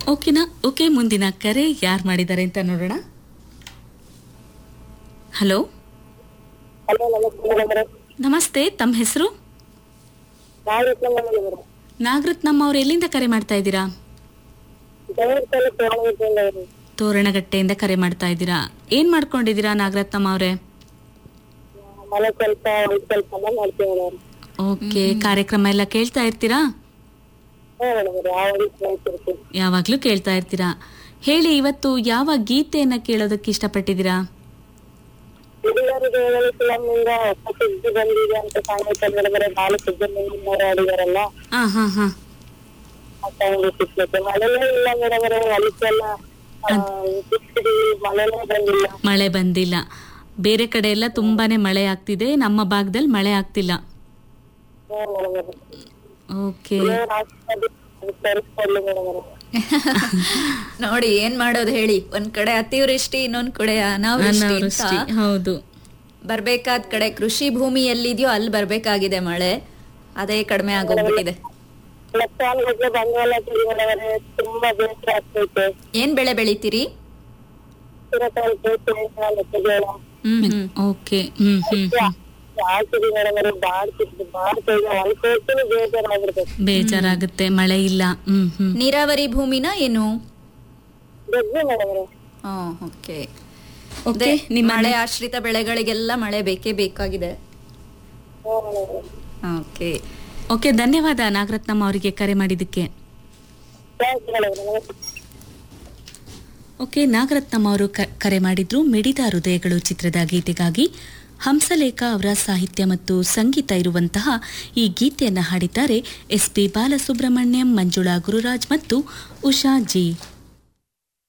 ಓಕೆನಾ ಓಕೆ ಮುಂದಿನ ಕರೆ ಯಾರು ಮಾಡಿದ್ದಾರೆ ಅಂತ ನೋಡೋಣ ಹಲೋ ಹಲೋ ನಮಸ್ತೆ ಮೇಡಮ್ ನಮಸ್ತೆ ತಮ್ಮ ಹೆಸರು ನಾಗರತ್ನ ಮೇಡಮ್ ನಾಗರತ್ನಮ್ಮ ಅವ್ರು ಎಲ್ಲಿಂದ ಕರೆ ಮಾಡ್ತಾ ಇದ್ದೀರಾ ಬೆಂಗಳೂರು ತಾಲೂಕು ತೋರಣಗಟ್ಟಿಯಿಂದ ಇರೋದು. ತೋರಣಗಟ್ಟೆಯಿಂದ ಕರೆ ಮಾಡ್ತಾ ಇದ್ದೀರಾ ಏನ್ ಮಾಡ್ಕೊಂಡಿದ್ದೀರಾ ನಾಗರತ್ನಮ್ಮ ಅವರೇ ಮನೆ ಸ್ವಲ್ಪ ಹೊಲ್ದ್ ಕೆಲಸ ಮಾಡ್ತೀವಿ ಮೇಡಮ್ ಓಕೆ ಕಾರ್ಯಕ್ರಮ ಎಲ್ಲ ಕೇಳ್ತಾ ಇರ್ತೀರಾ ಹ್ಞೂ ಮೇಡಮ್ ಯಾವಾಗ ಕೇಳ್ತಿರ್ತೀವಿ ಯಾವಾಗ್ಲೂ ಕೇಳ್ತಾ ಇರ್ತೀರಾ ಹೇಳಿ ಇವತ್ತು ಯಾವ ಗೀತೆಯನ್ನ ಕೇಳೋದಕ್ಕೆ ಇಷ್ಟಪಟ್ಟಿದ್ದೀರಾ ಹಿರಿಯರಿಗೆ ಹೇಳಲು ಫಿಲಮ್ನಿಂದ ಹೊಸ ಸುದ್ದಿ ಬಂದಿದೆ ಅಂತ ಕಾಣುತ್ತೆ ಮೇಡಮ್ ಬಾಲ ಸುಬ್ರಹ್ಮಣ್ಯನವರು ಆಡಿದಾರಲ್ಲ ಹಾ ಹಾ ಹಾ ಆ ಸಾಂಗ್ ಸಿಕ್ಕಿತ್ತು ಮಳೆನೇ ಇಲ್ಲ ಮೇಡಮ್ ಹೊಲಕ್ಕೆಲ್ಲ ಸಿಕ್ಕಿದೆ ಮಳೆನೇ ಬಂದಿಲ್ಲ ಮಳೆ ಬಂದಿಲ್ಲ ಬೇರೆ ಕಡೆ ಎಲ್ಲ ತುಂಬಾನೇ ಮಳೆ ಆಗ್ತಿದೆ ನಮ್ಮ ಭಾಗದಲ್ಲಿ ಮಳೆ ಆಗ್ತಿಲ್ಲ ಹ್ಞೂ ಮೇಡಮ್ ಓಕೆ ತರಿಸ್ಕೊಡ್ಲಿ ಮೇಡಮ್ ನೋಡಿ ಏನ್ ಮಾಡೋದು ಹೇಳಿ ಒಂದ್ ಕಡೆ ಅತಿವೃಷ್ಟಿ ಇನ್ನೊಂದ್ ಕಡೆ ಅನಾವೃಷ್ಟಿ ಅನಾವೃಷ್ಟಿ ಅಂತ ಹೌದು ಬರ್ಬೇಕಾದ ಕಡೆ ಕೃಷಿ ಭೂಮಿ ಎಲ್ಲಿದೆಯೋ ಅಲ್ಲಿ ಬರ್ಬೇಕಾಗಿದೆ ಮಳೆ ಅದೇ ಕಡಿಮೆ ಆಗೋಗ್ಬಿಟ್ಟಿದೆ ಲಕ್ಷಾನುಗಟ್ಲೆ ಬಂಡವಾಳ ಹಾಕಿದ್ವಿ ಮೇಡಮ್ ತುಂಬಾ ಬೇಸರ ಆಗ್ತೈತೆ ಏನ್ ಬೆಳೆ ಬೆಳಿತೀರಿ ಸೂರ್ಯಕಾಂತಿ ತೇಂಗ ಮೆಕ್ಕೆಜೋಳ ಹ್ಮ್ ಹ್ಮ್ ಓಕೆ ಹ್ಮ್ ಹ್ಮ್ ಹ್ಮ್. ಹಾಕಿದ್ವಿ ಮೇಡಮ್ ಬಾಡ್ತಿದ್ದು ಬಾಡ್ತಾ ಇದೆ ಹೊಲಕ್ಕೆ ಹೋಗ್ತೀನಿ ಬೇಜಾರಾಗ್ಬಿಡ್ತೈತೆ ಬೇಜಾರಾಗುತ್ತೆ ಮಳೆ ಇಲ್ಲ ಹ್ಮ್ ಹ್ಮ್ ನೀರಾವರಿ ಭೂಮಿನ ಏನು ಜಗ್ಗಿ ಮೇಡಮ್ ಓಕೆ ಓಕೆ ನಿಮ್ಮ ಮಳೆ ಆಶ್ರಿತ ಬೆಳೆಗಳಿಗೆಲ್ಲ ಮಳೆ ಬೇಕೇ ಬೇಕಾಗಿದೆ ಹ್ಞೂ ಮೇಡಮ್ ಓಕೆ ಓಕೆ ಧನ್ಯವಾದ ನಾಗರತ್ನಮ್ಮ ಅವರಿಗೆ ಕರೆ ಮಾಡಿದ್ದಕ್ಕೆ ಥ್ಯಾಂಕ್ಸ್ ಮೇಡಮ್ ಓಕೆ ನಾಗರತ್ನಮ್ಮ ಅವರು ಕ- ಕರೆ ಮಾಡಿದ್ರು ಮಿಡಿದ ಹೃದಯಗಳು ಚಿತ್ರದ ಗೀತೆಗಾಗಿ ಹಂಸಲೇಖ ಅವರ ಸಾಹಿತ್ಯ ಮತ್ತು ಸಂಗೀತ ಇರುವಂತಹ ಈ ಗೀತೆಯನ್ನು ಹಾಡಿದ್ದಾರೆ ಎಸ್ ಪಿ ಬಾಲಸುಬ್ರಹ್ಮಣ್ಯಂ ಮಂಜುಳಾ ಗುರುರಾಜ್ ಮತ್ತು ಉಷಾ ಜಿ